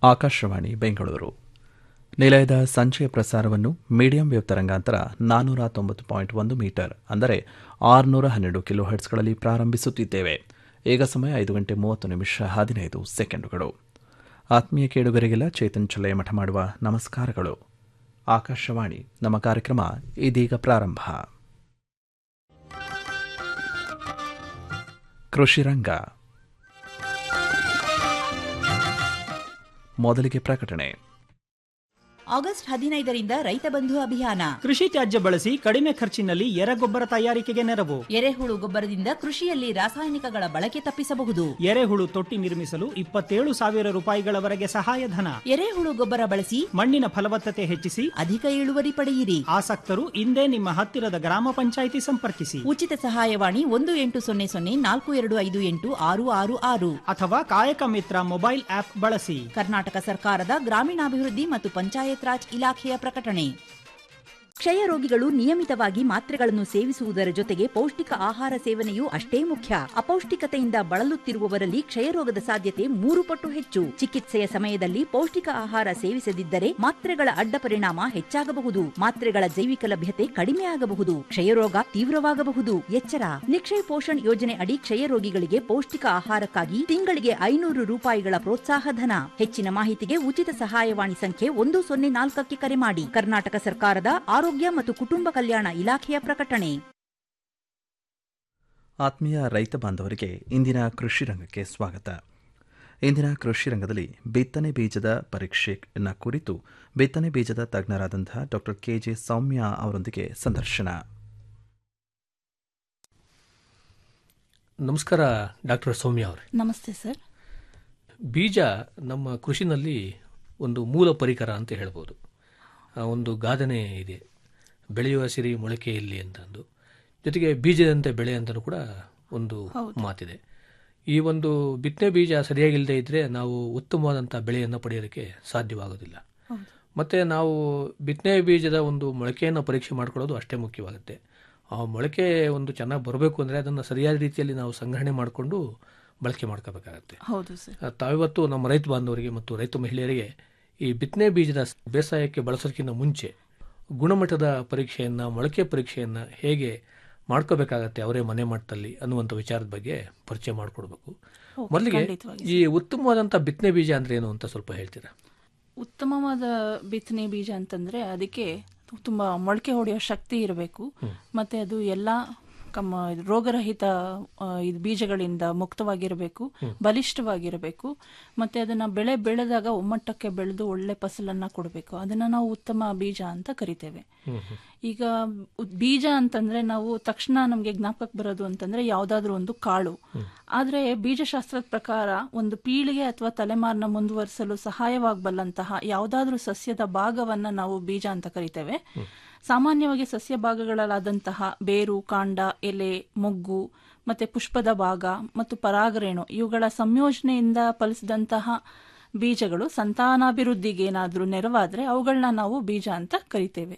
ಆಕಾಶವಾಣಿ ಬೆಂಗಳೂರು ನಿಲಯದ ಸಂಜೆಯ ಪ್ರಸಾರವನ್ನು ಮೀಡಿಯಂ ವೇವ್ ತರಂಗಾಂತರ ನಾನ್ನೂರ ತೊಂಬತ್ತು ಪಾಯಿಂಟ್ ಒಂದು ಮೀಟರ್ ಅಂದರೆ ಆರುನೂರ ಹನ್ನೆರಡು ಕಿಲೋ ಹರ್ಟ್ಸ್ಗಳಲ್ಲಿ ಪ್ರಾರಂಭಿಸುತ್ತಿದ್ದೇವೆ ಈಗ ಸಮಯ ಐದು ಗಂಟೆ ಮೂವತ್ತು ನಿಮಿಷ ಹದಿನೈದು ಸೆಕೆಂಡುಗಳು ಆತ್ಮೀಯ ಕೇಳುಗರಿಗೆಲ್ಲ ಚೇತನ್ ಚಲಯ ಮಠ ಮಾಡುವ ನಮಸ್ಕಾರಗಳು ಆಕಾಶವಾಣಿ ನಮ್ಮ ಕಾರ್ಯಕ್ರಮ ಇದೀಗ ಪ್ರಾರಂಭ ಕೃಷಿ ರಂಗ ಮೊದಲಿಗೆ ಪ್ರಕಟಣೆ ಆಗಸ್ಟ್ ಹದಿನೈದರಿಂದ ರೈತ ಬಂಧು ಅಭಿಯಾನ ಕೃಷಿ ತ್ಯಾಜ್ಯ ಬಳಸಿ ಕಡಿಮೆ ಖರ್ಚಿನಲ್ಲಿ ಎರೆಗೊಬ್ಬರ ತಯಾರಿಕೆಗೆ ನೆರವು ಎರೆಹುಳು ಗೊಬ್ಬರದಿಂದ ಕೃಷಿಯಲ್ಲಿ ರಾಸಾಯನಿಕಗಳ ಬಳಕೆ ತಪ್ಪಿಸಬಹುದು ಎರೆಹುಳು ತೊಟ್ಟಿ ನಿರ್ಮಿಸಲು ಇಪ್ಪತ್ತೇಳು ಸಾವಿರ ರೂಪಾಯಿಗಳವರೆಗೆ ಸಹಾಯಧನ ಎರೆಹುಳು ಗೊಬ್ಬರ ಬಳಸಿ ಮಣ್ಣಿನ ಫಲವತ್ತತೆ ಹೆಚ್ಚಿಸಿ ಅಧಿಕ ಇಳುವರಿ ಪಡೆಯಿರಿ ಆಸಕ್ತರು ಇಂದೇ ನಿಮ್ಮ ಹತ್ತಿರದ ಗ್ರಾಮ ಪಂಚಾಯಿತಿ ಸಂಪರ್ಕಿಸಿ ಉಚಿತ ಸಹಾಯವಾಣಿ ಒಂದು ಎಂಟು ಸೊನ್ನೆ ಸೊನ್ನೆ ನಾಲ್ಕು ಎರಡು ಐದು ಎಂಟು ಆರು ಆರು ಆರು ಅಥವಾ ಕಾಯಕ ಮಿತ್ರ ಮೊಬೈಲ್ ಆಪ್ ಬಳಸಿ ಕರ್ನಾಟಕ ಸರ್ಕಾರದ ಗ್ರಾಮೀಣಾಭಿವೃದ್ಧಿ ಮತ್ತು ಪಂಚಾಯತ್ ರಾಜ್ ಇಲಾಖೆಯ ಪ್ರಕಟಣೆ ಕ್ಷಯ ರೋಗಿಗಳು ನಿಯಮಿತವಾಗಿ ಮಾತ್ರೆಗಳನ್ನು ಸೇವಿಸುವುದರ ಜೊತೆಗೆ ಪೌಷ್ಟಿಕ ಆಹಾರ ಸೇವನೆಯೂ ಅಷ್ಟೇ ಮುಖ್ಯ ಅಪೌಷ್ಟಿಕತೆಯಿಂದ ಬಳಲುತ್ತಿರುವವರಲ್ಲಿ ಕ್ಷಯರೋಗದ ಸಾಧ್ಯತೆ ಮೂರು ಪಟ್ಟು ಹೆಚ್ಚು ಚಿಕಿತ್ಸೆಯ ಸಮಯದಲ್ಲಿ ಪೌಷ್ಟಿಕ ಆಹಾರ ಸೇವಿಸದಿದ್ದರೆ ಮಾತ್ರೆಗಳ ಅಡ್ಡ ಪರಿಣಾಮ ಹೆಚ್ಚಾಗಬಹುದು ಮಾತ್ರೆಗಳ ಜೈವಿಕ ಲಭ್ಯತೆ ಕಡಿಮೆ ಆಗಬಹುದು ಕ್ಷಯರೋಗ ತೀವ್ರವಾಗಬಹುದು ಎಚ್ಚರ ನಿಕ್ಷಯ್ ಪೋಷಣ್ ಯೋಜನೆ ಅಡಿ ಕ್ಷಯ ರೋಗಿಗಳಿಗೆ ಪೌಷ್ಟಿಕ ಆಹಾರಕ್ಕಾಗಿ ತಿಂಗಳಿಗೆ ಐನೂರು ರೂಪಾಯಿಗಳ ಪ್ರೋತ್ಸಾಹ ಧನ ಹೆಚ್ಚಿನ ಮಾಹಿತಿಗೆ ಉಚಿತ ಸಹಾಯವಾಣಿ ಸಂಖ್ಯೆ ಒಂದು ಸೊನ್ನೆ ನಾಲ್ಕಕ್ಕೆ ಕರೆ ಮಾಡಿ ಕರ್ನಾಟಕ ಸರ್ಕಾರದ ಆರೋಗ್ಯ ಮತ್ತು ಕುಟುಂಬ ಕಲ್ಯಾಣ ಇಲಾಖೆಯ ಪ್ರಕಟಣೆ ಆತ್ಮೀಯ ರೈತ ಬಾಂಧವರಿಗೆ ಇಂದಿನ ಕೃಷಿ ರಂಗಕ್ಕೆ ಸ್ವಾಗತ ಇಂದಿನ ಕೃಷಿ ರಂಗದಲ್ಲಿ ಬಿತ್ತನೆ ಬೀಜದ ಪರೀಕ್ಷೆಯನ್ನು ಕುರಿತು ಬಿತ್ತನೆ ಬೀಜದ ತಜ್ಞರಾದಂತಹ ಡಾಕ್ಟರ್ ಕೆ ಜೆ ಸೌಮ್ಯ ಅವರೊಂದಿಗೆ ಸಂದರ್ಶನ ನಮಸ್ಕಾರ ಡಾಕ್ಟರ್ ಸೌಮ್ಯ ಅವರೇ ನಮಸ್ತೆ ಸರ್ ಬೀಜ ನಮ್ಮ ಕೃಷಿನಲ್ಲಿ ಒಂದು ಮೂಲ ಪರಿಕರ ಅಂತ ಹೇಳ್ಬೋದು ಆ, ಒಂದು ಗಾದನೆ ಇದೆ ಬೆಳೆಯುವ ಸಿರಿ ಮೊಳಕೆಯಲ್ಲಿ ಅಂತಂದು ಜೊತೆಗೆ ಬೀಜದಂತೆ ಬೆಳೆ ಅಂತಲೂ ಕೂಡ ಒಂದು ಮಾತಿದೆ ಈ ಒಂದು ಬಿತ್ತನೆ ಬೀಜ ಸರಿಯಾಗಿಲ್ಲದೆ ಇದ್ದರೆ ನಾವು ಉತ್ತಮವಾದಂಥ ಬೆಳೆಯನ್ನು ಪಡೆಯೋದಕ್ಕೆ ಸಾಧ್ಯವಾಗೋದಿಲ್ಲ ಮತ್ತು ನಾವು ಬಿತ್ತನೆ ಬೀಜದ ಒಂದು ಮೊಳಕೆಯನ್ನು ಪರೀಕ್ಷೆ ಮಾಡ್ಕೊಳ್ಳೋದು ಅಷ್ಟೇ ಮುಖ್ಯವಾಗುತ್ತೆ ಆ ಮೊಳಕೆ ಒಂದು ಚೆನ್ನಾಗಿ ಬರಬೇಕು ಅಂದರೆ ಅದನ್ನು ಸರಿಯಾದ ರೀತಿಯಲ್ಲಿ ನಾವು ಸಂಗ್ರಹಣೆ ಮಾಡಿಕೊಂಡು ಬಳಕೆ ಮಾಡ್ಕೋಬೇಕಾಗತ್ತೆ ಹೌದು ಸರ್ ಆ, ತಾವಿವತ್ತು ನಮ್ಮ ರೈತ ಬಾಂಧವರಿಗೆ ಮತ್ತು ರೈತ ಮಹಿಳೆಯರಿಗೆ ಈ ಬಿತ್ತನೆ ಬೀಜದ ಬೇಸಾಯಕ್ಕೆ ಬಳಸೋದಕ್ಕಿಂತ ಮುಂಚೆ ಗುಣಮಟ್ಟದ ಪರೀಕ್ಷೆಯನ್ನು ಮೊಳಕೆ ಪರೀಕ್ಷೆಯನ್ನು ಹೇಗೆ ಮಾಡ್ಕೋಬೇಕಾಗತ್ತೆ ಅವರೇ ಮನೆ ಮಟ್ಟದಲ್ಲಿ ಅನ್ನುವಂಥ ವಿಚಾರದ ಬಗ್ಗೆ ಪರಿಚಯ ಮಾಡಿಕೊಡ್ಬೇಕು ಮೊದಲಿಗೆ ಈ ಉತ್ತಮವಾದಂಥ ಬಿತ್ತನೆ ಬೀಜ ಅಂದ್ರೆ ಏನು ಅಂತ ಸ್ವಲ್ಪ ಹೇಳ್ತೀರಾ ಉತ್ತಮವಾದ ಬಿತ್ತನೆ ಬೀಜ ಅಂತಂದ್ರೆ ಅದಕ್ಕೆ ತುಂಬಾ ಮೊಳಕೆ ಹೊಡೆಯೋ ಶಕ್ತಿ ಇರಬೇಕು ಮತ್ತೆ ಅದು ಎಲ್ಲ ಕಮ್ಮ ರೋಗರಹಿತ ಆ, ಇದು ಬೀಜಗಳಿಂದ ಮುಕ್ತವಾಗಿರಬೇಕು ಬಲಿಷ್ಠವಾಗಿರಬೇಕು ಮತ್ತೆ ಅದನ್ನ ಬೆಳೆ ಬೆಳೆದಾಗ ಒಮ್ಮಟ್ಟಕ್ಕೆ ಬೆಳೆದು ಒಳ್ಳೆ ಫಸಲನ್ನ ಕೊಡಬೇಕು ಅದನ್ನ ನಾವು ಉತ್ತಮ ಬೀಜ ಅಂತ ಕರಿತೇವೆ ಈಗ ಉ- ಬೀಜ ಅಂತಂದ್ರೆ ನಾವು ತಕ್ಷಣ ನಮಗೆ ಜ್ಞಾಪಕಕ್ಕೆ ಬರೋದು ಅಂತಂದ್ರೆ ಯಾವ್ದಾದ್ರು ಒಂದು ಕಾಳು ಆದ್ರೆ ಬೀಜಶಾಸ್ತ್ರದ ಪ್ರಕಾರ ಒಂದು ಪೀಳಿಗೆ ಅಥವಾ ತಲೆಮಾರನ್ನ ಮುಂದುವರಿಸಲು ಸಹಾಯವಾಗಬಲ್ಲಂತಹ ಯಾವ್ದಾದ್ರೂ ಸಸ್ಯದ ಭಾಗವನ್ನ ನಾವು ಬೀಜ ಅಂತ ಕರಿತೇವೆ ಸಾಮಾನ್ಯವಾಗಿ ಸಸ್ಯ ಭಾಗಗಳಾದಂತಹ ಬೇರು ಕಾಂಡ ಎಲೆ ಮೊಗ್ಗು ಮತ್ತೆ ಪುಷ್ಪದ ಭಾಗ ಮತ್ತು ಪರಾಗರೇಣು ಇವುಗಳ ಸಂಯೋಜನೆಯಿಂದ ಫಲಿಸಿದಂತಹ ಬೀಜಗಳು ಸಂತಾನಾಭಿವೃದ್ಧಿಗೆ ಏನಾದ್ರೂ ನೆರವಾದ್ರೆ ಅವುಗಳನ್ನ ನಾವು ಬೀಜ ಅಂತ ಕರಿತೇವೆ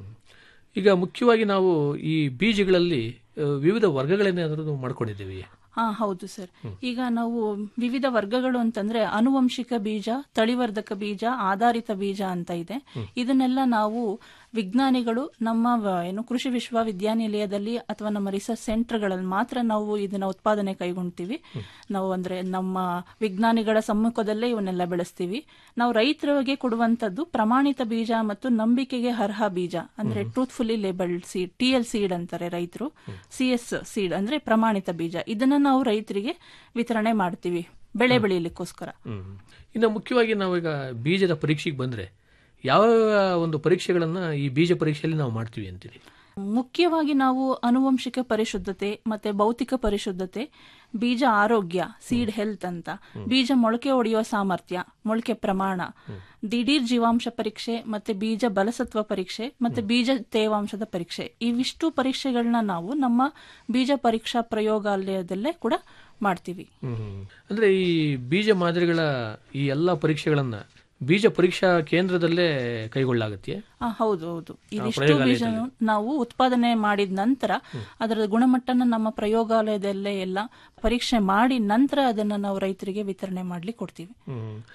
ಈಗ ಮುಖ್ಯವಾಗಿ ನಾವು ಈ ಬೀಜಗಳಲ್ಲಿ ಆ, ವಿವಿಧ ವರ್ಗಗಳನ್ನೇನಾದರೂ ಮಾಡ್ಕೊಂಡಿದ್ದೀವಿ ಹಾ ಹೌದು ಸರ್ ಈಗ ನಾವು ವಿವಿಧ ವರ್ಗಗಳು ಅಂತಂದ್ರೆ ಅನುವಂಶಿಕ ಬೀಜ ತಳಿವರ್ಧಕ ಬೀಜ ಆಧಾರಿತ ಬೀಜ ಅಂತ ಇದೆ ಇದನ್ನೆಲ್ಲ ನಾವು ವಿಜ್ಞಾನಿಗಳು ನಮ್ಮ ವ- ಏನು ಕೃಷಿ ವಿಶ್ವವಿದ್ಯಾನಿಲಯದಲ್ಲಿ ಅಥವಾ ನಮ್ಮ ರಿಸರ್ಚ್ ಸೆಂಟರ್ಗಳಲ್ಲಿ ಮಾತ್ರ ನಾವು ಇದನ್ನ ಉತ್ಪಾದನೆ ಕೈಗೊಳ್ತೀವಿ ನಾವು ಅಂದ್ರೆ ನಮ್ಮ ವಿಜ್ಞಾನಿಗಳ ಸಮ್ಮುಖದಲ್ಲೇ ಇವನ್ನೆಲ್ಲ ಬೆಳೆಸ್ತೀವಿ ನಾವು ರೈತರಿಗೆ ಕೊಡುವಂತದ್ದು ಪ್ರಮಾಣಿತ ಬೀಜ ಮತ್ತು ನಂಬಿಕೆಗೆ ಅರ್ಹ ಬೀಜ ಅಂದ್ರೆ truthfully labelled seed T L seed ಅಂತಾರೆ ರೈತರು ಸಿ ಎಸ್ ಸೀಡ್ ಅಂದ್ರೆ ಪ್ರಮಾಣಿತ ಬೀಜ ಇದನ್ನ ನಾವು ರೈತರಿಗೆ ವಿತರಣೆ ಮಾಡ್ತೀವಿ ಬೆಳೆ ಬೆಳೆಯಲಿಕ್ಕೋಸ್ಕರ ಹ್ಮ್. ಇನ್ನು ಮುಖ್ಯವಾಗಿ ನಾವೀಗ ಬೀಜದ ಪರೀಕ್ಷೆಗೆ ಬಂದರೆ ಯಾವ ಒಂದು ಪರೀಕ್ಷೆಗಳನ್ನು ಈ ಬೀಜ ಪರೀಕ್ಷೆಯಲ್ಲಿ ನಾವು ಮಾಡ್ತೀವಿ ಅಂತೀರಿ ಮುಖ್ಯವಾಗಿ ನಾವು ಅನುವಂಶಿಕ ಪರಿಶುದ್ಧತೆ ಮತ್ತೆ ಭೌತಿಕ ಪರಿಶುದ್ಧತೆ ಬೀಜ ಆರೋಗ್ಯ ಸೀಡ್ ಹೆಲ್ತ್ ಅಂತ ಬೀಜ ಮೊಳಕೆ ಹೊಡೆಯುವ ಸಾಮರ್ಥ್ಯ ಮೊಳಕೆ ಪ್ರಮಾಣ ದಿಢೀರ್ ಜೀವಾಂಶ ಪರೀಕ್ಷೆ ಮತ್ತೆ ಬೀಜ ಬಲಸತ್ವ ಪರೀಕ್ಷೆ ಮತ್ತೆ ಬೀಜ ತೇವಾಂಶದ ಪರೀಕ್ಷೆ ಇವಿಷ್ಟು ಪರೀಕ್ಷೆಗಳನ್ನ ನಾವು ನಮ್ಮ ಬೀಜ ಪರೀಕ್ಷಾ ಪ್ರಯೋಗಾಲಯದಲ್ಲೇ ಕೂಡ ಮಾಡ್ತೀವಿ ಹ್ಮ್. ಅಂದ್ರೆ ಈ ಬೀಜ ಮಾದರಿಗಳ ಈ ಎಲ್ಲ ಪರೀಕ್ಷೆಗಳನ್ನ ಬೀಜ ಪರೀಕ್ಷಾ ಕೇಂದ್ರದಲ್ಲೇ ಕೈಗೊಳ್ಳಾಗತ್ತೆ ಆ, ಹೌದು ಹೌದು ಇದಿಷ್ಟು ಬೀಜ ನಾವು ಉತ್ಪಾದನೆ ಮಾಡಿದ ನಂತರ ಅದರ ಗುಣಮಟ್ಟನ ನಮ್ಮ ಪ್ರಯೋಗಾಲಯದಲ್ಲೇ ಎಲ್ಲ ಪರೀಕ್ಷೆ ಮಾಡಿ ನಂತರ ಅದನ್ನ ನಾವು ರೈತರಿಗೆ ವಿತರಣೆ ಮಾಡ್ಲಿಕ್ಕೆ ಕೊಡ್ತೀವಿ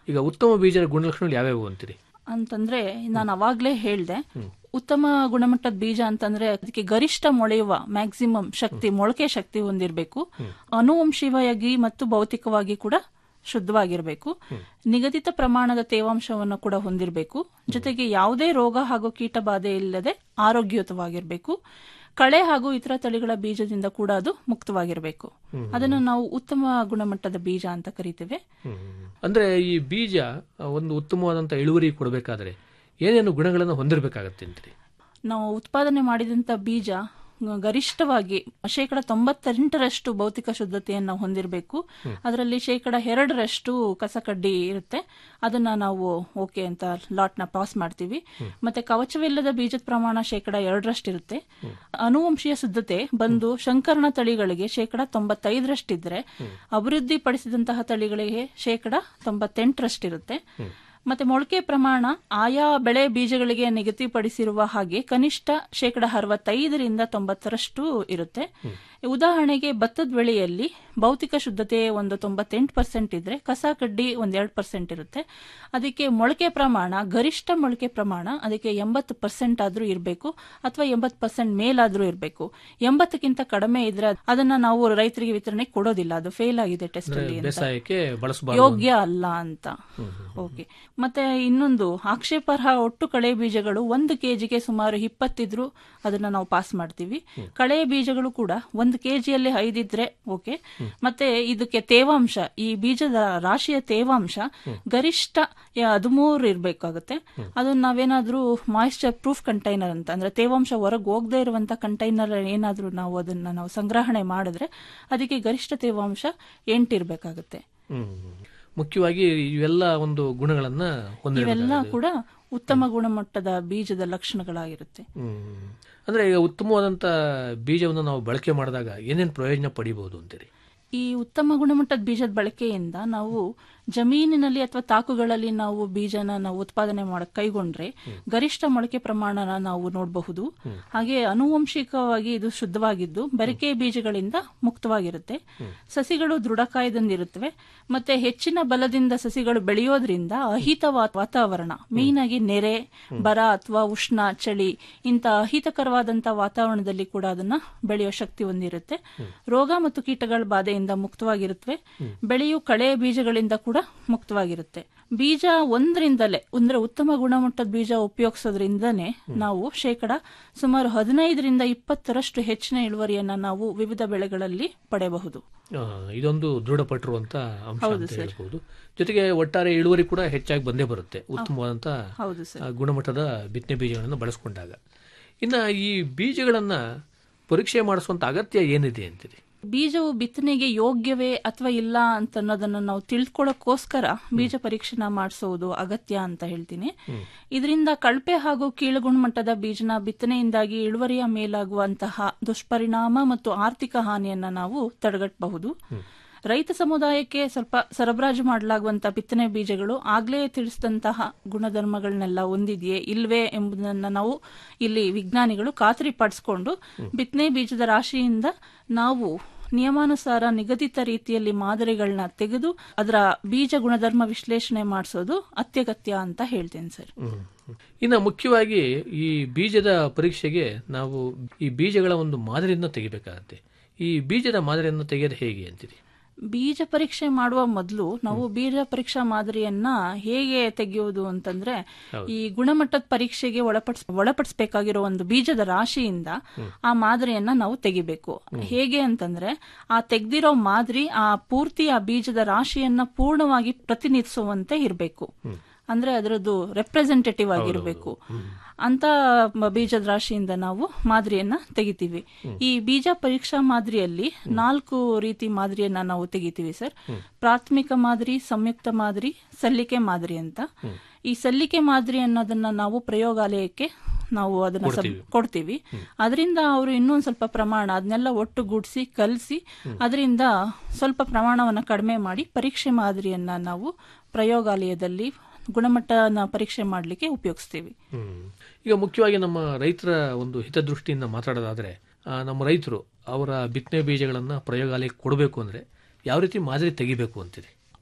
ಈಗ ಉತ್ತಮ ಬೀಜದ ಗುಣಲಕ್ಷಣಗಳು ಯಾವ್ಯಾವು ಅಂತೀರಿ ಅಂತಂದ್ರೆ ನಾನು ಅವಾಗ್ಲೇ ಹೇಳ್ದೆ ಉತ್ತಮ ಗುಣಮಟ್ಟದ ಬೀಜ ಅಂತಂದ್ರೆ ಅದಕ್ಕೆ ಗರಿಷ್ಠ ಮೊಳೆಯುವ ಮ್ಯಾಕ್ಸಿಮಮ್ ಶಕ್ತಿ ಮೊಳಕೆ ಶಕ್ತಿ ಹೊಂದಿರಬೇಕು ಅನುವಂಶೀಯವಾಗಿ ಮತ್ತು ಭೌತಿಕವಾಗಿ ಕೂಡ ಶುದ್ಧವಾಗಿರಬೇಕು ನಿಗದಿತ ಪ್ರಮಾಣದ ತೇವಾಂಶವನ್ನು ಕೂಡ ಹೊಂದಿರಬೇಕು ಜೊತೆಗೆ ಯಾವುದೇ ರೋಗ ಹಾಗೂ ಕೀಟ ಬಾಧೆ ಇಲ್ಲದೆ ಆರೋಗ್ಯಯುತವಾಗಿರಬೇಕು ಕಳೆ ಹಾಗೂ ಇತರ ತಳಿಗಳ ಬೀಜದಿಂದ ಕೂಡ ಅದು ಮುಕ್ತವಾಗಿರಬೇಕು ಅದನ್ನು ನಾವು ಉತ್ತಮ ಗುಣಮಟ್ಟದ ಬೀಜ ಅಂತ ಕರಿತೇವೆ ಅಂದ್ರೆ ಈ ಬೀಜ ಆ, ಒಂದು ಉತ್ತಮವಾದಂತ ಇಳುವರಿ ಕೊಡಬೇಕಾದ್ರೆ ಏನೇನು ಗುಣಗಳನ್ನು ಹೊಂದಿರಬೇಕಾಗತ್ತೆ ಅಂತೀರಿ ನಾವು ಉತ್ಪಾದನೆ ಮಾಡಿದಂತ ಬೀಜ ಗರಿಷ್ಠವಾಗಿ ಶೇಕಡ ತೊಂಬತ್ತೆಂಟರಷ್ಟು ಭೌತಿಕ ಶುದ್ಧತೆಯನ್ನು ಹೊಂದಿರಬೇಕು ಅದರಲ್ಲಿ ಶೇಕಡ ಎರಡರಷ್ಟು ಕಸಕಡ್ಡಿ ಇರುತ್ತೆ ಅದನ್ನ ನಾವು ಓಕೆ ಅಂತ ಲಾಟ್ನ ಪಾಸ್ ಮಾಡ್ತೀವಿ ಮತ್ತೆ ಕವಚವಿಲ್ಲದ ಬೀಜದ ಪ್ರಮಾಣ ಶೇಕಡ ಎರಡರಷ್ಟಿರುತ್ತೆ ಅನುವಂಶೀಯ ಶುದ್ಧತೆ ಬಂದು ಶಂಕರಣ ತಳಿಗಳಿಗೆ ಶೇಕಡ ತೊಂಬತ್ತೈದರಷ್ಟಿದ್ರೆ ಅಭಿವೃದ್ಧಿ ಪಡಿಸಿದಂತಹ ತಳಿಗಳಿಗೆ ಶೇಕಡ ತೊಂಬತ್ತೆಂಟರಷ್ಟಿರುತ್ತೆ ಮತ್ತೆ ಮೊಳಕೆ ಪ್ರಮಾಣ ಆಯಾ ಬೆಳೆ ಬೀಜಗಳಿಗೆ ನಿಗದಿಪಡಿಸಿರುವ ಹಾಗೆ ಕನಿಷ್ಠ ಶೇಕಡ ಅರವತ್ತೈದರಿಂದ ತೊಂಬತ್ತರಷ್ಟು ಇರುತ್ತೆ ಉದಾಹರಣೆಗೆ ಭತ್ತದ ಬೆಳೆಯಲ್ಲಿ ಭೌತಿಕ ಶುದ್ಧತೆ ಒಂದು ತೊಂಬತ್ತೆಂಟು ಪರ್ಸೆಂಟ್ ಇದ್ರೆ ಕಸ ಕಡ್ಡಿ ಒಂದ್ ಎರಡು ಪರ್ಸೆಂಟ್ ಇರುತ್ತೆ ಅದಕ್ಕೆ ಮೊಳಕೆ ಪ್ರಮಾಣ ಗರಿಷ್ಠ ಮೊಳಕೆ ಪ್ರಮಾಣ ಅದಕ್ಕೆ ಎಂಬತ್ತು ಪರ್ಸೆಂಟ್ ಆದ್ರೂ ಇರಬೇಕು ಅಥವಾ ಎಂಬತ್ತು ಪರ್ಸೆಂಟ್ ಮೇಲಾದ್ರೂ ಇರಬೇಕು ಎಂಬತ್ತಕ್ಕಿಂತ ಕಡಿಮೆ ಇದ್ರೆ ಅದನ್ನ ನಾವು ರೈತರಿಗೆ ವಿತರಣೆ ಕೊಡೋದಿಲ್ಲ ಅದು ಫೇಲ್ ಆಗಿದೆ ಟೆಸ್ಟ್ ಅಲ್ಲಿ ಅಂತ. ಬೇಸಾಯಕ್ಕೆ ಬಳಸಬಾರದು ಯೋಗ್ಯ ಅಲ್ಲ ಅಂತ ಓಕೆ ಮತ್ತೆ ಇನ್ನೊಂದು ಆಕ್ಷೇಪಾರ್ಹ ಒಟ್ಟು ಕಳೆ ಬೀಜಗಳು ಒಂದು ಕೆಜಿಗೆ ಸುಮಾರು ಇಪ್ಪತ್ತಿದ್ರು ಅದನ್ನ ನಾವು ಪಾಸ್ ಮಾಡ್ತೀವಿ ಕಳೆ ಬೀಜಗಳು ಕೂಡ ಒಂದು ಕೆಜಿಯಲ್ಲಿ ಐದಿದ್ರೆ ಓಕೆ ಮತ್ತೆ ಇದಕ್ಕೆ ತೇವಾಂಶ ಈ ಬೀಜದ ರಾಶಿಯ ತೇವಾಂಶ ಗರಿಷ್ಠ ಹದಿಮೂರು ಇರ್ಬೇಕಾಗುತ್ತೆ ಅದನ್ನ ನಾವೇನಾದ್ರೂ ಮಾಯಿಶ್ಚರ್ ಪ್ರೂಫ್ ಕಂಟೈನರ್ ಅಂತ ಅಂದ್ರೆ ತೇವಾಂಶ ಹೊರಗೆ ಹೋಗದೆ ಇರುವಂತ ಕಂಟೈನರ್ ಏನಾದ್ರೂ ನಾವು ಅದನ್ನ ನಾವು ಸಂಗ್ರಹಣೆ ಮಾಡಿದ್ರೆ ಅದಕ್ಕೆ ಗರಿಷ್ಠ ತೇವಾಂಶ ಎಂಟಿರ್ಬೇಕಾಗುತ್ತೆ ಹ್ಮ್. ಮುಖ್ಯವಾಗಿ ಇವೆಲ್ಲ ಒಂದು ಗುಣಗಳನ್ನ ಹೊಂದಿರಬೇಕು ಇವೆಲ್ಲ ಕೂಡ ಉತ್ತಮ ಗುಣಮಟ್ಟದ ಬೀಜದ ಲಕ್ಷಣಗಳಾಗಿರುತ್ತೆ ಹ್ಮ್. ಅಂದ್ರೆ ಈಗ ಉತ್ತಮವಾದಂತ ಬೀಜವನ್ನು ನಾವು ಬಳಕೆ ಮಾಡಿದಾಗ ಏನೇನು ಪ್ರಯೋಜನ ಪಡಿಬಹುದು ಅಂತೀರಿ ಈ ಉತ್ತಮ ಗುಣಮಟ್ಟದ ಬೀಜದ ಬಳಕೆಯಿಂದ ನಾವು ಜಮೀನಿನಲ್ಲಿ ಅಥವಾ ತಾಕುಗಳಲ್ಲಿ ನಾವು ಬೀಜನ ನಾವು ಉತ್ಪಾದನೆ ಮಾಡಕ್ ಕೈಗೊಂಡ್ರೆ ಗರಿಷ್ಠ ಮೊಳಕೆ ಪ್ರಮಾಣನ ನಾವು ನೋಡಬಹುದು ಹಾಗೆ ಅನುವಂಶಿಕವಾಗಿ ಇದು ಶುದ್ಧವಾಗಿದ್ದು ಬೆರಕೆ ಬೀಜಗಳಿಂದ ಮುಕ್ತವಾಗಿರುತ್ತೆ ಸಸಿಗಳು ದೃಢಕಾಯದಿಂದಿರುತ್ತವೆ ಮತ್ತೆ ಹೆಚ್ಚಿನ ಬಲದಿಂದ ಸಸಿಗಳು ಬೆಳೆಯೋದ್ರಿಂದ ಅಹಿತ ವಾ- ವಾತಾವರಣ ಮೇನ್ ಆಗಿ ನೆರೆ ಬರ ಅಥವಾ ಉಷ್ಣ ಚಳಿ ಇಂಥ ಅಹಿತಕರವಾದಂತ ವಾತಾವರಣದಲ್ಲಿ ಕೂಡ ಅದನ್ನ ಬೆಳೆಯೋ ಶಕ್ತಿ ಹೊಂದಿರುತ್ತೆ ರೋಗ ಮತ್ತು ಕೀಟಗಳ ಬಾಧೆಯಿಂದ ಮುಕ್ತವಾಗಿರುತ್ತವೆ ಬೆಳೆಯು ಕಳೆ ಬೀಜಗಳಿಂದ ಕೂಡ ಮುಕ್ತವಾಗಿರುತ್ತೆ ಬೀಜ ಒಂದರಿಂದಲೇ ಅಂದ್ರೆ ಉತ್ತಮ ಗುಣಮಟ್ಟದ ಬೀಜ ಉಪಯೋಗಿಸೋದ್ರಿಂದನೇ ನಾವು ಶೇಕಡ ಸುಮಾರು ಹದಿನೈದರಿಂದ ಇಪ್ಪತ್ತರಷ್ಟು ಹೆಚ್ಚಿನ ಇಳುವರಿಯನ್ನ ನಾವು ವಿವಿಧ ಬೆಳೆಗಳಲ್ಲಿ ಪಡೆಯಬಹುದು ಆ, ಇದೊಂದು ದೃಢಪಟ್ಟಿರುವಂತ ಅಂಶ ಅಂತ ಹೇಳ್ಬಹುದು ಜೊತೆಗೆ ಒಟ್ಟಾರೆ ಇಳುವರಿ ಕೂಡ ಹೆಚ್ಚಾಗಿ ಬಂದೇ ಬರುತ್ತೆ ಉತ್ತಮವಾದಂತ ಹೌದು ಸರ್ ಆ, ಗುಣಮಟ್ಟದ ಬಿತ್ತನೆ ಬೀಜಗಳನ್ನು ಬಳಸ್ಕೊಂಡಾಗ ಇನ್ನ ಈ ಬೀಜಗಳನ್ನ ಪರೀಕ್ಷೆ ಮಾಡಿಸುವಂತ ಅಗತ್ಯ ಏನಿದೆ ಅಂತೀರಿ ಬೀಜವು ಬಿತ್ತನೆಗೆ ಯೋಗ್ಯವೇ ಅಥವಾ ಇಲ್ಲ ಅಂತ ಅನ್ನೋದನ್ನ ನಾವು ತಿಳ್ಕೊಳ್ಳೋಕ್ಕೋಸ್ಕರ ಬೀಜ ಪರೀಕ್ಷೆನ ಮಾಡಿಸೋದು ಅಗತ್ಯ ಅಂತ ಹೇಳ್ತೀನಿ ಇದರಿಂದ ಕಳಪೆ ಹಾಗೂ ಕೀಳು ಗುಣಮಟ್ಟದ ಬೀಜನ ಬಿತ್ತನೆಯಿಂದಾಗಿ ಇಳುವರಿಯ ಮೇಲಾಗುವಂತಹ ದುಷ್ಪರಿಣಾಮ ಮತ್ತು ಆರ್ಥಿಕ ಹಾನಿಯನ್ನ ನಾವು ತಡೆಗಟ್ಟಬಹುದು ರೈತ ಸಮುದಾಯಕ್ಕೆ ಸ್ವಲ್ಪ ಸರಬರಾಜು ಮಾಡಲಾಗುವಂತ ಬಿತ್ತನೆ ಬೀಜಗಳು ಆಗ್ಲೇ ತಿಳಿಸಿದಂತಹ ಗುಣಧರ್ಮಗಳನ್ನೆಲ್ಲ ಹೊಂದಿದೆಯೇ ಇಲ್ವೇ ಎಂಬುದನ್ನ ನಾವು ಇಲ್ಲಿ ವಿಜ್ಞಾನಿಗಳು ಖಾತ್ರಿ ಪಡಿಸ್ಕೊಂಡು ಬಿತ್ತನೆ ಬೀಜದ ರಾಶಿಯಿಂದ ನಾವು ನಿಯಮಾನುಸಾರ ನಿಗದಿತ ರೀತಿಯಲ್ಲಿ ಮಾದರಿಗಳನ್ನ ತೆಗೆದು ಅದರ ಬೀಜ ಗುಣಧರ್ಮ ವಿಶ್ಲೇಷಣೆ ಮಾಡಿಸೋದು ಅತ್ಯಗತ್ಯ ಅಂತ ಹೇಳ್ತೇನೆ ಸರ್ ಹ್ಮ್. ಇನ್ನು ಮುಖ್ಯವಾಗಿ ಈ ಬೀಜದ ಪರೀಕ್ಷೆಗೆ ನಾವು ಈ ಬೀಜಗಳ ಒಂದು ಮಾದರಿಯನ್ನು ತೆಗಿಬೇಕಾಗತ್ತೆ ಈ ಬೀಜದ ಮಾದರಿಯನ್ನು ತೆಗೆಯೋದು ಹೇಗೆ ಅಂತೀರಿ ಬೀಜ ಪರೀಕ್ಷೆ ಮಾಡುವ ಮೊದಲು ನಾವು ಬೀಜ ಪರೀಕ್ಷಾ ಮಾದರಿಯನ್ನ ಹೇಗೆ ತೆಗೆಯುವುದು ಅಂತಂದ್ರೆ ಈ ಗುಣಮಟ್ಟದ ಪರೀಕ್ಷೆಗೆ ಒಳಪಡಿಸ್ ಒಳಪಡಿಸಬೇಕಾಗಿರೋ ಒಂದು ಬೀಜದ ರಾಶಿಯಿಂದ ಆ ಮಾದರಿಯನ್ನ ನಾವು ತೆಗಿಬೇಕು ಹೇಗೆ ಅಂತಂದ್ರೆ ಆ ತೆಗ್ದಿರೋ ಮಾದರಿ ಆ ಪೂರ್ತಿ ಆ ಬೀಜದ ರಾಶಿಯನ್ನ ಪೂರ್ಣವಾಗಿ ಪ್ರತಿನಿಧಿಸುವಂತೆ ಇರಬೇಕು ಅಂದ್ರೆ ಅದರದ್ದು ರೆಪ್ರೆಸೆಂಟೇಟಿವ್ ಆಗಿರಬೇಕು ಅಂತ ಮ- ಬೀಜದ ರಾಶಿಯಿಂದ ನಾವು ಮಾದರಿಯನ್ನ ತೆಗಿತೀವಿ ಈ ಬೀಜ ಪರೀಕ್ಷಾ ಮಾದರಿಯಲ್ಲಿ ನಾಲ್ಕು ರೀತಿ ಮಾದರಿಯನ್ನ ನಾವು ತೆಗಿತೀವಿ ಸರ್ ಪ್ರಾಥಮಿಕ ಮಾದರಿ ಸಂಯುಕ್ತ ಮಾದರಿ ಸಲ್ಲಿಕೆ ಮಾದರಿ ಅಂತ ಈ ಸಲ್ಲಿಕೆ ಮಾದರಿ ಅನ್ನೋದನ್ನ ನಾವು ಪ್ರಯೋಗಾಲಯಕ್ಕೆ ನಾವು ಅದನ್ನ ಸಬ್- ಕೊಡ್ತೀವಿ ಅದರಿಂದ ಅವರು ಇನ್ನೊಂದ್ ಸ್ವಲ್ಪ ಪ್ರಮಾಣ ಅದನ್ನೆಲ್ಲ ಒಟ್ಟುಗೂಡಿಸಿ ಕಲಸಿ ಅದರಿಂದ ಸ್ವಲ್ಪ ಪ್ರಮಾಣವನ್ನ ಕಡಿಮೆ ಮಾಡಿ ಪರೀಕ್ಷೆ ಮಾದರಿಯನ್ನ ನಾವು ಪ್ರಯೋಗಾಲಯದಲ್ಲಿ ಗುಣಮಟ್ಟನ ಪರೀಕ್ಷೆ ಮಾಡಲಿಕ್ಕೆ ಉಪಯೋಗಿಸ್ತೀವಿ ಹ್ಮ್. ಈಗ ಮುಖ್ಯವಾಗಿ ನಮ್ಮ ರೈತರ ಒಂದು ಹಿತದೃಷ್ಟಿಯಿಂದ ಮಾತಾಡೋದಾದ್ರೆ ಆ, ನಮ್ಮ ರೈತರು ಅವರ ಬಿತ್ತನೆ ಬೀಜಗಳನ್ನ ಪ್ರಯೋಗಾಲಯಕ್ಕೆ ಕೊಡಬೇಕು ಅಂದ್ರೆ ಯಾವ ರೀತಿ ಮಾದರಿ ತೆಗಿಬೇಕು ಅಂತೀರಿ ಅವರು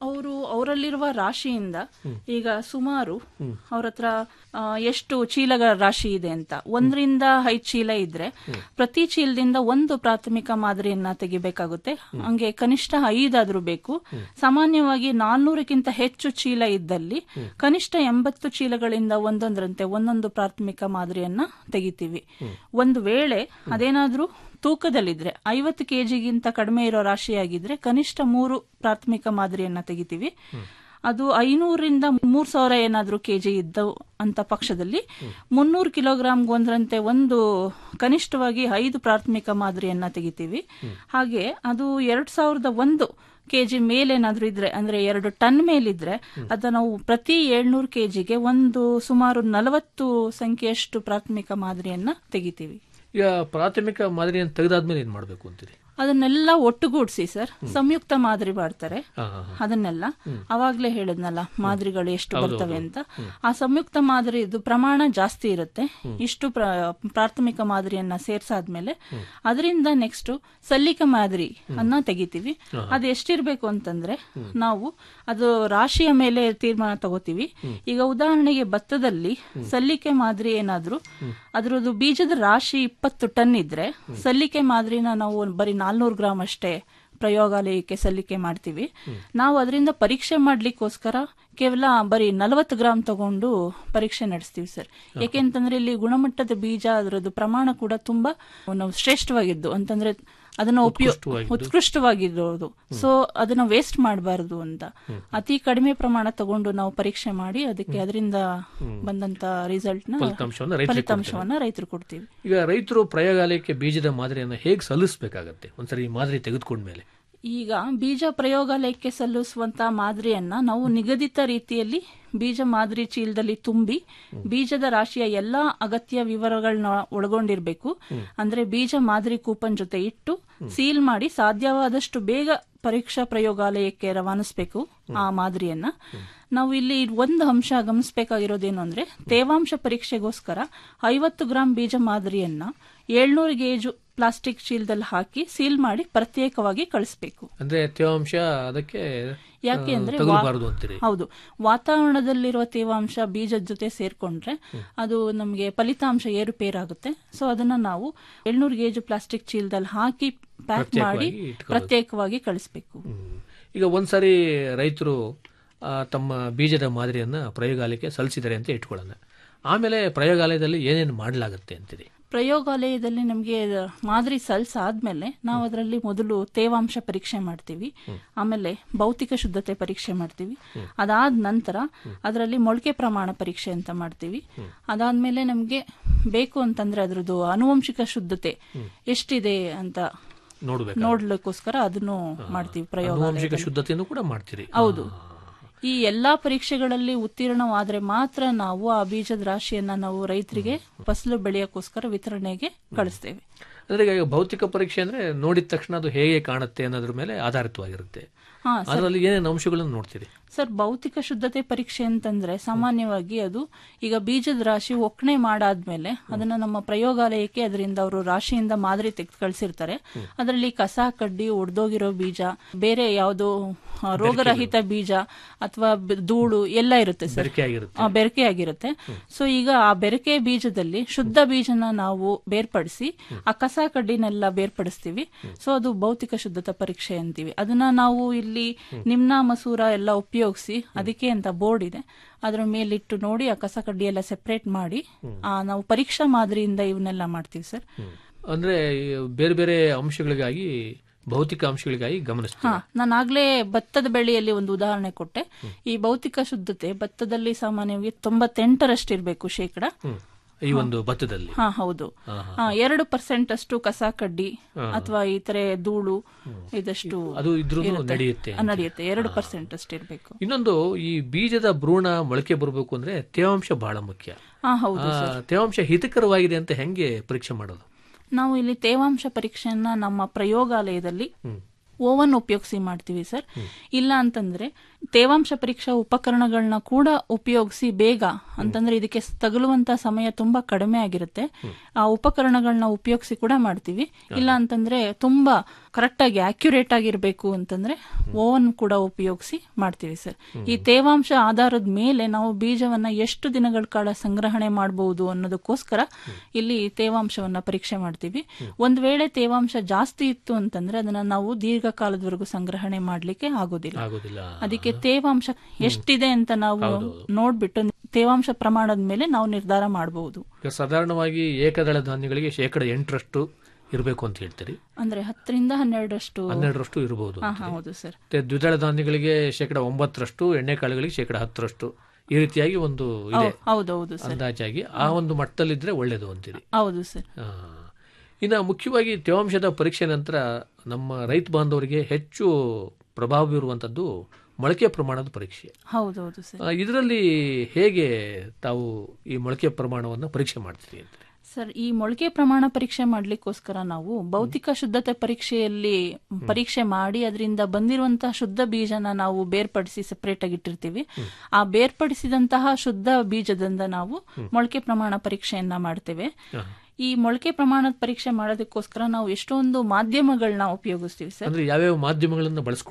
ಅವರಲ್ಲಿರುವ ರಾಶಿಯಿಂದ ಈಗ ಸುಮಾರು ಅವ್ರ ಹತ್ರ ಆ, ಎಷ್ಟು ಚೀಲಗಳ ರಾಶಿ ಇದೆ ಅಂತ ಒಂದರಿಂದ ಐದು ಚೀಲ ಇದ್ರೆ ಪ್ರತಿ ಚೀಲದಿಂದ ಒಂದು ಪ್ರಾಥಮಿಕ ಮಾದರಿಯನ್ನ ತೆಗಿಬೇಕಾಗುತ್ತೆ ಹಂಗೆ ಕನಿಷ್ಠ ಐದಾದ್ರೂ ಬೇಕು ಸಾಮಾನ್ಯವಾಗಿ ನಾಲ್ನೂರಕ್ಕಿಂತ ಹೆಚ್ಚು ಚೀಲ ಇದ್ದಲ್ಲಿ ಕನಿಷ್ಠ ಎಂಬತ್ತು ಚೀಲಗಳಿಂದ ಒಂದೊಂದರಂತೆ ಒಂದೊಂದು ಪ್ರಾಥಮಿಕ ಮಾದರಿಯನ್ನ ತೆಗಿತೀವಿ ಒಂದು ವೇಳೆ ಅದೇನಾದ್ರೂ ತೂಕದಲ್ಲಿದ್ರೆ ಐವತ್ತು ಕೆಜಿಗಿಂತ ಕಡಿಮೆ ಇರೋ ರಾಶಿಯಾಗಿದ್ರೆ ಕನಿಷ್ಠ ಮೂರು ಪ್ರಾಥಮಿಕ ಮಾದರಿಯನ್ನ ತೆಗಿತೀವಿ ಅದು ಐನೂರಿಂದ ಮೂರ್ ಸಾವಿರ ಏನಾದ್ರೂ ಕೆಜಿ ಇದ್ದವು ಅಂತ ಪಕ್ಷದಲ್ಲಿ ಮುನ್ನೂರು ಕಿಲೋಗ್ರಾಮ್ಗೆ ಒಂದರಂತೆ ಒಂದು ಕನಿಷ್ಠವಾಗಿ ಐದು ಪ್ರಾಥಮಿಕ ಮಾದರಿಯನ್ನ ತೆಗಿತೀವಿ ಹಾಗೆ ಅದು ಎರಡ್ ಸಾವಿರದ ಒಂದು ಕೆಜಿ ಮೇಲೇನಾದ್ರೂ ಇದ್ರೆ ಅಂದ್ರೆ ಎರಡು ಟನ್ ಮೇಲಿದ್ರೆ ಅದ ನಾವು ಪ್ರತಿ ಏಳ್ನೂರು ಕೆಜಿಗೆ ಒಂದು ಸುಮಾರು ನಲವತ್ತು ಸಂಖ್ಯೆಯಷ್ಟು ಪ್ರಾಥಮಿಕ ಮಾದರಿಯನ್ನ ತೆಗಿತೀವಿ ಈಗ ಪ್ರಾಥಮಿಕ ಮಾದರಿಯನ್ನು ತೆಗೆದಾದ್ಮೇಲೆ ಏನ್ ಮಾಡಬೇಕು ಅಂತೀರಿ ಅದನ್ನೆಲ್ಲ ಒಟ್ಟುಗೂಡಿಸಿ ಸರ್ ಸಂಯುಕ್ತ ಮಾದರಿ ಮಾಡ್ತಾರೆ ಹಾ, ಹಾ, ಹಾ. ಅದನ್ನೆಲ್ಲ ಅವಾಗ್ಲೇ ಹೇಳಿದ್ನಲ್ಲ ಮಾದರಿಗಳು ಎಷ್ಟು ಬರ್ತವೆ ಅಂತ ಆ ಸಂಯುಕ್ತ ಮಾದರಿ ಇದು ಪ್ರಮಾಣ ಜಾಸ್ತಿ ಇರುತ್ತೆ ಇಷ್ಟು ಪ್ರ- ಪ್ರಾಥಮಿಕ ಮಾದರಿಯನ್ನ ಸೇರ್ಸಾದ್ಮೇಲೆ ಅದರಿಂದ ನೆಕ್ಸ್ಟ್ ಸಲ್ಲಿಕೆ ಮಾದರಿ ಅನ್ನ ತೆಗಿತೀವಿ ಅದು ಎಷ್ಟಿರ್ಬೇಕು ಅಂತಂದ್ರೆ ನಾವು ಅದು ರಾಶಿಯ ಮೇಲೆ ತೀರ್ಮಾನ ತಗೋತೀವಿ ಈಗ ಉದಾಹರಣೆಗೆ ಭತ್ತದಲ್ಲಿ ಸಲ್ಲಿಕೆ ಮಾದರಿ ಏನಾದ್ರೂ ಅದ್ರದ್ದು ಬೀಜದ ರಾಶಿ ಇಪ್ಪತ್ತು ಟನ್ ಇದ್ರೆ ಸಲ್ಲಿಕೆ ಮಾದರಿನ ನಾವು ಬರೀ ನಾಲ್ನೂರು ಗ್ರಾಮ್ ಅಷ್ಟೇ ಪ್ರಯೋಗಾಲಯಕ್ಕೆ ಸಲ್ಲಿಕೆ ಮಾಡ್ತೀವಿ ನಾವು ಅದರಿಂದ ಪರೀಕ್ಷೆ ಮಾಡ್ಲಿಕ್ಕೋಸ್ಕರ ಕೇವಲ ಬರೀ ನಲವತ್ತು ಗ್ರಾಮ್ ತಗೊಂಡು ಪರೀಕ್ಷೆ ನಡೆಸ್ತೀವಿ ಸರ್ ಯಾಕೆಂತಂದ್ರೆ ಇಲ್ಲಿ ಗುಣಮಟ್ಟದ ಬೀಜ ಅದರದ್ದು ಪ್ರಮಾಣ ಕೂಡ ತುಂಬಾ ನಾವು ಶ್ರೇಷ್ಠವಾಗಿದ್ದು ಅಂತಂದ್ರೆ ಅದನ್ನ ಉಪಯೋಗ ಉತ್ಕೃಷ್ಟವಾಗಿರೋದು ಸೊ ಅದನ್ನ ವೇಸ್ಟ್ ಮಾಡಬಾರದು ಅಂತ ಅತಿ ಕಡಿಮೆ ಪ್ರಮಾಣ ತಗೊಂಡು ನಾವು ಪರೀಕ್ಷೆ ಮಾಡಿ ಅದಕ್ಕೆ ಅದರಿಂದ ಬಂದಂತ ರಿಸಲ್ಟ್ ನ ಫಲಿತಾಂಶವನ್ನ ರೈತರಿಗೆ ಫಲಿತಾಂಶವನ್ನ ರೈತರು ಕೊಡ್ತೀವಿ ಈಗ ರೈತರು ಪ್ರಯೋಗಾಲಯಕ್ಕೆ ಬೀಜದ ಮಾದರಿಯನ್ನು ಹೇಗೆ ಸಲ್ಲಿಸಬೇಕಾಗತ್ತೆ ಒಂದ್ಸರಿ ಈ ಮಾದರಿ ತೆಗೆದುಕೊಂಡ್ಮೇಲೆ ಈಗ ಬೀಜ ಪ್ರಯೋಗಾಲಯಕ್ಕೆ ಸಲ್ಲಿಸುವಂತ ಮಾದರಿಯನ್ನ ನಾವು ನಿಗದಿತ ರೀತಿಯಲ್ಲಿ ಬೀಜ ಮಾದರಿ ಚೀಲದಲ್ಲಿ ತುಂಬಿ ಬೀಜದ ರಾಶಿಯ ಎಲ್ಲಾ ಅಗತ್ಯ ವಿವರಗಳನ್ನ ಒಳಗೊಂಡಿರ್ಬೇಕು ಅಂದ್ರೆ ಬೀಜ ಮಾದರಿ ಕೂಪನ್ ಜೊತೆ ಇಟ್ಟು ಸೀಲ್ ಮಾಡಿ ಸಾಧ್ಯವಾದಷ್ಟು ಬೇಗ ಪರೀಕ್ಷಾ ಪ್ರಯೋಗಾಲಯಕ್ಕೆ ರವಾನಿಸಬೇಕು ಆ ಮಾದರಿಯನ್ನ ನಾವು ಇಲ್ಲಿ ಒಂದು ಅಂಶ ಗಮನಿಸಬೇಕಾಗಿರೋದೇನು ಅಂದ್ರೆ ತೇವಾಂಶ ಪರೀಕ್ಷೆಗೋಸ್ಕರ ಐವತ್ತು ಗ್ರಾಂ ಬೀಜ ಮಾದರಿಯನ್ನ ಏಳ್ನೂರು ಗೇಜು ಪ್ಲಾಸ್ಟಿಕ್ ಚೀಲದಲ್ಲಿ ಹಾಕಿ ಸೀಲ್ ಮಾಡಿ ಪ್ರತ್ಯೇಕವಾಗಿ ಕಳಿಸ್ಬೇಕು ಅಂದ್ರೆ ತೇವಾಂಶ ಅದಕ್ಕೆ ಯಾಕೆ ಆ, ಅಂದ್ರೆ ವಾ- ತಗುಲ್ಬಾರ್ದು ಅಂತೀರಿ ಹೌದು ವಾತಾವರಣದಲ್ಲಿರುವ ತೇವಾಂಶ ಬೀಜದ ಜೊತೆ ಸೇರ್ಕೊಂಡ್ರೆ ಅದು ನಮಗೆ ಫಲಿತಾಂಶ ಏರುಪೇರಾಗುತ್ತೆ ಸೊ ಅದನ್ನ ನಾವು ಏಳ್ನೂರು ಗೇಜು ಪ್ಲಾಸ್ಟಿಕ್ ಚೀಲದಲ್ಲಿ ಹಾಕಿ ಪ್ಯಾಕ್ ಮಾಡಿ ಪ್ರತ್ಯೇಕವಾಗಿ ಇಟ್ಕೊಳ್ಳೋದು. ಪ್ರತ್ಯೇಕವಾಗಿ ಕಳಿಸ್ಬೇಕು ಹ್ಮ್. ಈಗ ಒಂದ್ಸಾರಿ ರೈತರು ಆ, ತಮ್ಮ ಬೀಜದ ಮಾದರಿಯನ್ನ ಪ್ರಯೋಗಾಲಯಕ್ಕೆ ಸಲ್ಲಿಸಿದ್ದಾರೆ ಅಂತ ಇಟ್ಕೊಳ್ಳೋಣ ಆಮೇಲೆ ಪ್ರಯೋಗಾಲಯದಲ್ಲಿ ಏನೇನು ಮಾಡಲಾಗುತ್ತೆ ಅಂತೀರಿ ಪ್ರಯೋಗಾಲಯದಲ್ಲಿ ನಮಗೆ ಮಾದರಿ ಸಲ್ಸಾದ್ಮೇಲೆ ನಾವು ಅದರಲ್ಲಿ ಮೊದಲು ತೇವಾಂಶ ಪರೀಕ್ಷೆ ಮಾಡ್ತೀವಿ ಆಮೇಲೆ ಭೌತಿಕ ಶುದ್ಧತೆ ಪರೀಕ್ಷೆ ಮಾಡ್ತೀವಿ ಅದಾದ ನಂತರ ಅದರಲ್ಲಿ ಮೊಳಕೆ ಪ್ರಮಾಣ ಪರೀಕ್ಷೆ ಅಂತ ಮಾಡ್ತೀವಿ ಅದಾದ್ಮೇಲೆ ನಮಗೆ ಬೇಕು ಅಂತಂದ್ರೆ ಅದ್ರದ್ದು ಆನುವಂಶಿಕ ಶುದ್ಧತೆ ಎಷ್ಟಿದೆ ಅಂತ ನೋಡ್ಬೇಕು ನೋಡ್ಲಿಕ್ಕೋಸ್ಕರ ಅದನ್ನು ಮಾಡ್ತೀವಿ ಪ್ರಯೋಗ ಆನುವಂಶಿಕ ಶುದ್ಧತೆಯನ್ನು ಕೂಡ ಮಾಡ್ತೀರಿ ಹೌದು ಈ ಎಲ್ಲಾ ಪರೀಕ್ಷೆಗಳಲ್ಲಿ ಉತ್ತೀರ್ಣವಾದ್ರೆ ಮಾತ್ರ ನಾವು ಆ ಬೀಜದ ರಾಶಿಯನ್ನ ನಾವು ರೈತರಿಗೆ ಫಸಲು ಬೆಳೆಯಕ್ಕೋಸ್ಕರ ವಿತರಣೆಗೆ ಕಳಿಸ್ತೇವೆ ಅಂದ್ರೆ ಈಗ ಭೌತಿಕ ಪರೀಕ್ಷೆ ಅಂದ್ರೆ ನೋಡಿದ ತಕ್ಷಣ ಅದು ಹೇಗೆ ಕಾಣುತ್ತೆ ಅನ್ನೋದ್ರ ಮೇಲೆ ಆಧಾರಿತವಾಗಿರುತ್ತೆ ಹಾ ಅದರಲ್ಲಿ ಏನೇನು ಅಂಶಗಳನ್ನು ನೋಡ್ತೀರಿ ಸರ್ ಭೌತಿಕ ಶುದ್ಧತೆ ಪರೀಕ್ಷೆ ಅಂತಂದ್ರೆ ಸಾಮಾನ್ಯವಾಗಿ ಅದು ಈಗ ಬೀಜದ ರಾಶಿ ಒಕ್ಕಣೆ ಮಾಡಾದ್ಮೇಲೆ ಅದನ್ನ ನಮ್ಮ ಪ್ರಯೋಗಾಲಯಕ್ಕೆ ಅದರಿಂದ ಅವರು ರಾಶಿಯಿಂದ ಮಾದರಿ ತೆಗೆದು ಕಳಿಸಿರ್ತಾರೆ ಅದರಲ್ಲಿ ಕಸ ಕಡ್ಡಿ ಒಡೆದೋಗಿರೋ ಬೀಜ ಬೇರೆ ಯಾವುದೋ ಆ, ರೋಗರಹಿತ ಬೀಜ ಅಥವಾ ಬ- ಧೂಳು ಎಲ್ಲ ಇರುತ್ತೆ ಸರ್ ಬೆರಕೆ ಆಗಿರುತ್ತೆ ಆ, ಬೆರಕೆ ಆಗಿರುತ್ತೆ ಸೊ ಈಗ ಆ ಬೆರಕೆ ಬೀಜದಲ್ಲಿ ಶುದ್ಧ ಬೀಜನ ನಾವು ಬೇರ್ಪಡಿಸಿ ಆ ಕಸ ಕಡ್ಡಿನೆಲ್ಲ ಬೇರ್ಪಡಿಸ್ತೀವಿ ಸೊ ಅದು ಭೌತಿಕ ಶುದ್ಧತಾ ಪರೀಕ್ಷೆ ಅಂತೀವಿ ಅದನ್ನ ನಾವು ಇಲ್ಲಿ ನಿಮ್ನ ಮಸೂರ ಎಲ್ಲ ಉಪಯೋಗಿಸಿ ಅದಕ್ಕೆ ಅಂತ ಬೋರ್ಡ್ ಇದೆ ಅದರ ಮೇಲಿಟ್ಟು ನೋಡಿ ಆ ಕಸ ಕಡ್ಡಿ ಎಲ್ಲ ಸೆಪರೇಟ್ ಮಾಡಿ ಆ, ನಾವು ಪರೀಕ್ಷಾ ಮಾದರಿಯಿಂದ ಇವನ್ನೆಲ್ಲ ಮಾಡ್ತೀವಿ ಸರ್ ಅಂದ್ರೆ ಈ ಬೇರೆ ಬೇರೆ ಅಂಶಗಳಿಗಾಗಿ ಭೌತಿಕ ಅಂಶಗಳಿಗಾಗಿ ಗಮನಿಸ್ತೀವಿ ಹಾ ನಾನು ಆಗ್ಲೇ ಭತ್ತದ ಬೆಳೆಯಲ್ಲಿ ಒಂದು ಉದಾಹರಣೆ ಕೊಟ್ಟೆ ಈ ಭೌತಿಕ ಶುದ್ಧತೆ ಭತ್ತದಲ್ಲಿ ಸಾಮಾನ್ಯವಾಗಿ ತೊಂಬತ್ತೆಂಟರಷ್ಟಿರ್ಬೇಕು ಶೇಕಡ ಹ್ಮ್. ಈ ಒಂದು ಭತ್ತದಲ್ಲಿ ಹಾ ಹೌದು ಹಾ, ಎರಡು ಪರ್ಸೆಂಟ್ ಅಷ್ಟು ಕಸ ಕಡ್ಡಿ ಅಥವಾ ಈ ತರ ಧೂಳು ಇದಷ್ಟು ಅದು ಇದ್ರೂ ಇರುತ್ತೆ. ನಡೆಯುತ್ತೆ ಆ, ನಡೆಯುತ್ತೆ ಎರಡು ಪರ್ಸೆಂಟ್ ಅಷ್ಟು ಇರ್ಬೇಕು ಇನ್ನೊಂದು ಈ ಬೀಜದ ಭ್ರೂಣ ಮೊಳಕೆ ಬರಬೇಕು ಅಂದ್ರೆ ತೇವಾಂಶ ಬಹಳ ಮುಖ್ಯ ಹಾ ಹೌದು ಆ, ತೇವಾಂಶ ಹಿತಕರವಾಗಿದೆ ಅಂತ ಹೆಂಗೆ ಪರೀಕ್ಷೆ ಮಾಡೋದು ನಾವು ಇಲ್ಲಿ ತೇವಾಂಶ ಪರೀಕ್ಷೆಯನ್ನ ನಮ್ಮ ಪ್ರಯೋಗಾಲಯದಲ್ಲಿ ಹ್ಮ್. ಓವನ್ ಉಪಯೋಗಿಸಿ ಮಾಡ್ತೀವಿ ಸರ್ ಇಲ್ಲ ಅಂತಂದ್ರೆ ತೇವಾಂಶ ಪರೀಕ್ಷಾ ಉಪಕರಣಗಳನ್ನ ಕೂಡ ಉಪಯೋಗಿಸಿ ಬೇಗ ಅಂತಂದ್ರೆ ಇದಕ್ಕೆ ತಗುಲುವಂತ ಸಮಯ ತುಂಬಾ ಕಡಿಮೆ ಆಗಿರುತ್ತೆ ಆ ಉಪಕರಣಗಳನ್ನ ಉಪಯೋಗಿಸಿ ಕೂಡ ಮಾಡ್ತೀವಿ ಇಲ್ಲ ಅಂತಂದ್ರೆ ತುಂಬಾ ಕರೆಕ್ಟ್ ಆಗಿ ಅಕ್ಯುರೇಟ್ ಆಗಿರ್ಬೇಕು ಅಂತಂದ್ರೆ ಓವನ್ ಕೂಡ ಉಪಯೋಗಿಸಿ ಮಾಡ್ತೀವಿ ಸರ್ ಈ ತೇವಾಂಶ ಆಧಾರದ ಮೇಲೆ ನಾವು ಬೀಜವನ್ನ ಎಷ್ಟು ದಿನಗಳ ಕಾಲ ಸಂಗ್ರಹಣೆ ಮಾಡಬಹುದು ಅನ್ನೋದಕ್ಕೋಸ್ಕರ ಇಲ್ಲಿ ತೇವಾಂಶವನ್ನ ಪರೀಕ್ಷೆ ಮಾಡ್ತೀವಿ ಒಂದ್ ವೇಳೆ ತೇವಾಂಶ ಜಾಸ್ತಿ ಇತ್ತು ಅಂತಂದ್ರೆ ಅದನ್ನ ನಾವು ದೀರ್ಘಕಾಲದವರೆಗೂ ಸಂಗ್ರಹಣೆ ಮಾಡ್ಲಿಕ್ಕೆ ಆಗೋದಿಲ್ಲ ಆಗೋದಿಲ್ಲ ಅದಕ್ಕೆ ತೇವಾಂಶ ಎಷ್ಟಿದೆ ಅಂತ ನಾವು ನೋಡ್ಬಿಟ್ಟು ತೇವಾಂಶ ಪ್ರಮಾಣದ ಮೇಲೆ ನಾವು ನಿರ್ಧಾರ ಮಾಡಬಹುದು ಈಗ ಸಾಧಾರಣವಾಗಿ ಏಕದಳ ಧಾನ್ಯಗಳಿಗೆ ಶೇಕಡ ಎಂಟರಷ್ಟು ಇರಬೇಕು ಅಂತ ಹೇಳ್ತೀರಿ ಅಂದ್ರೆ ಹತ್ತರಿಂದ ಹನ್ನೆರಡರಷ್ಟು ಹನ್ನೆರಡರಷ್ಟು ಇರಬಹುದು ಹಾ ಹೌದು ಸರ್ ಮತ್ತೆ ದ್ವಿದಳ ಧಾನ್ಯಗಳಿಗೆ ಶೇಕಡ ಒಂಬತ್ತರಷ್ಟು ಎಣ್ಣೆಕಾಳುಗಳಿಗೆ ಶೇಕಡ ಹತ್ತರಷ್ಟು ಈ ರೀತಿಯಾಗಿ ಒಂದು ಇದೆ ಹೌದೌದು ಸರ್ ಅಂದಾಜಾಗಿ ಆ ಒಂದು ಮಟ್ಟದಲ್ಲಿದ್ರೆ ಒಳ್ಳೇದು ಅಂತೀರಿ ಹೌದು ಸರ್ ಆ. ಇನ್ನು ಮುಖ್ಯವಾಗಿ ತೇವಾಂಶದ ಪರೀಕ್ಷೆ ನಂತರ ನಮ್ಮ ರೈತ ಬಾಂಧವರಿಗೆ ಹೆಚ್ಚು ಪ್ರಭಾವ ಬೀರುವಂಥದ್ದು ಮೊಳಕೆ ಪ್ರಮಾಣದ ಪರೀಕ್ಷೆ ಹೌದೌದು ಸರ್ ಇದರಲ್ಲಿ ಹೇಗೆ ತಾವು ಈ ಮೊಳಕೆ ಪ್ರಮಾಣವನ್ನು ಪರೀಕ್ಷೆ ಮಾಡ್ತೀರಿ ಅಂತ ಸರ್ ಈ ಮೊಳಕೆ ಪ್ರಮಾಣ ಪರೀಕ್ಷೆ ಮಾಡ್ಲಿಕ್ಕೋಸ್ಕರ ನಾವು ಭೌತಿಕ ಶುದ್ಧತೆ ಪರೀಕ್ಷೆಯಲ್ಲಿ ಪರೀಕ್ಷೆ ಮಾಡಿ ಅದರಿಂದ ಬಂದಿರುವಂತಹ ಶುದ್ಧ ಬೀಜನ ನಾವು ಬೇರ್ಪಡಿಸಿ ಸೆಪರೇಟ್ ಆಗಿ ಇಟ್ಟಿರ್ತೀವಿ ಆ ಬೇರ್ಪಡಿಸಿದಂತಹ ಶುದ್ಧ ಬೀಜದಿಂದ ನಾವು ಮೊಳಕೆ ಪ್ರಮಾಣ ಪರೀಕ್ಷೆಯನ್ನ ಮಾಡ್ತೇವೆ ಈ ಮೊಳಕೆ ಪ್ರಮಾಣದ ಪರೀಕ್ಷೆ ಮಾಡೋದಕ್ಕೋಸ್ಕರ ನಾವು ಎಷ್ಟೊಂದು ಮಾಧ್ಯಮಗಳನ್ನ ಉಪಯೋಗಿಸ್ತೀವಿ ಸರ್ ಅಂದ್ರೆ ಯಾವ್ಯಾವ ಮಾಧ್ಯಮಗಳನ್ನು ಬಳಸ್ಕೊಂಡು